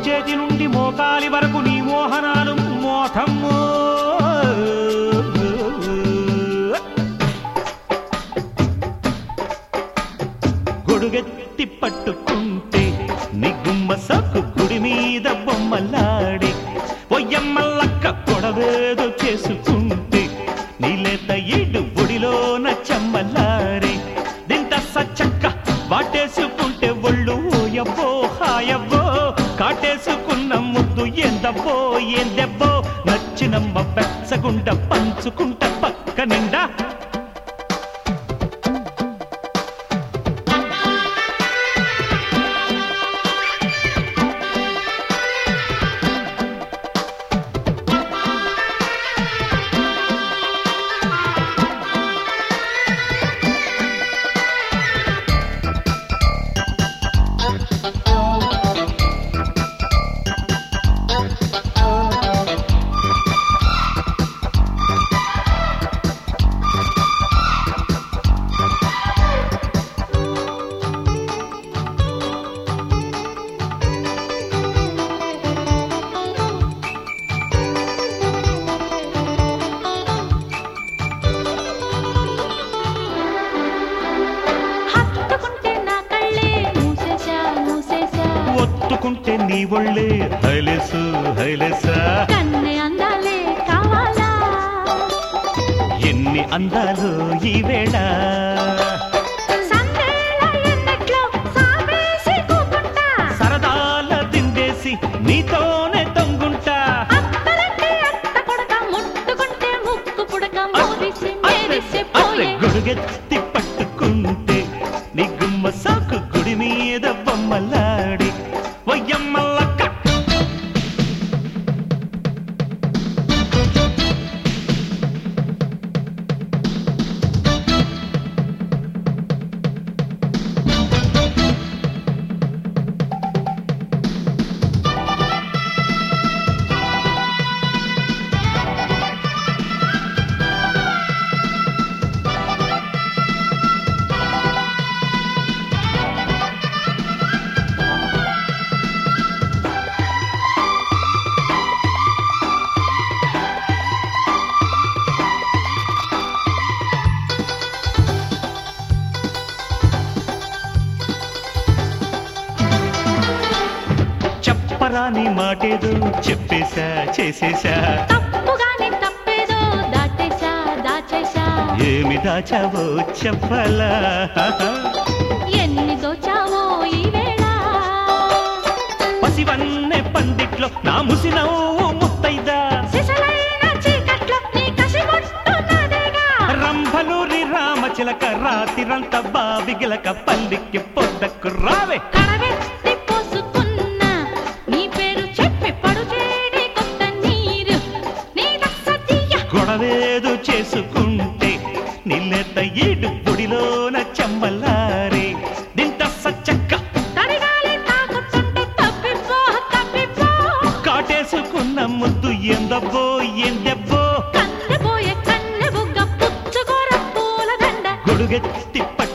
మోచేతి నుండి మోకాలి వరకు నీ మోహనాలు మోతమ్ము గొడుగెత్తి పట్టుకుంటే నీ గుమ్మ సక్కు గుడి మీద బొమ్మలాడి పొయ్యమ్మలక్క కొడవేదో చేసుకుంటే నీలేత ఈడు బుడిలోన చెమ్మలారి దింత సచ్చక్క వాటేసుకుంటే ఒళ్ళు ఓయబ్బో హాయబ్బో కాటేసుకున్న ముద్దు ఎందబ్బో ఏందెబ్బో నచ్చినమ్మ బెచ్చగుంట పంచుకుంట పక్క నిండా హత్తుకుంటే నా కళ్ళే మూసేశా మూసేశా ఒత్తుకుంటే నీ ఒళ్ళే హైలెసు హైలెసా కన్నె అందాలే కావాలా ఎన్ని అందాలు ఈ వేళ సందేళ ఎన్నెట్లో సామేసి కూకుంటా సరదాల తిండేసి నీతోనే తొంగుంటా అత్తలంటే అత్త కొడక ముట్టుకుంటే ముక్కు పుడక మోరిసి అత్తె, మేరిసి అత్తె పోయే గుడుగెత్తి పట్టుకుంటే నీ గుమ్మ సాకు గుడి మీద బొమ్మలాడి వయ్యమ్మలక్క చెప్పరాని మాటేదో చెప్పేశా చేసేశా తప్పుగానే తప్పేదో దాటేశా దాచేశా ఏమి దాచావో చెప్పలా ఎన్ని దోచావో ఈ వేళ పసివన్నే పందిట్లో నా ముసినవ్వు ముత్తైదా సిసలైన చీకట్లో నీ కసి కొట్టున్నదేగా రంభలూరి రామచిలక రాతిరంత బావిగిలక పల్లికి పొద్దకు రావే కడవెత్తి పోసుకున్న నీ పేరు చెప్పి పడు చేడి కొత్త నీరు నీ దస్సతీయ గొడవేదు చేసుకుంటే నిల్లెత్త ఈడు గుడిలోన చెమ్మలారే దింత సచ్చక్క తడిగాలి తాకుతుంటే తప్పిపో తప్పిపో కాటేసుకున్న ముద్దు ఎందబ్బో ఎందెబ్బో కన్నెపోయే కన్నె బుగ్గ పుచ్చుకోర పూల దండ గొడుగెత్తి పట్టు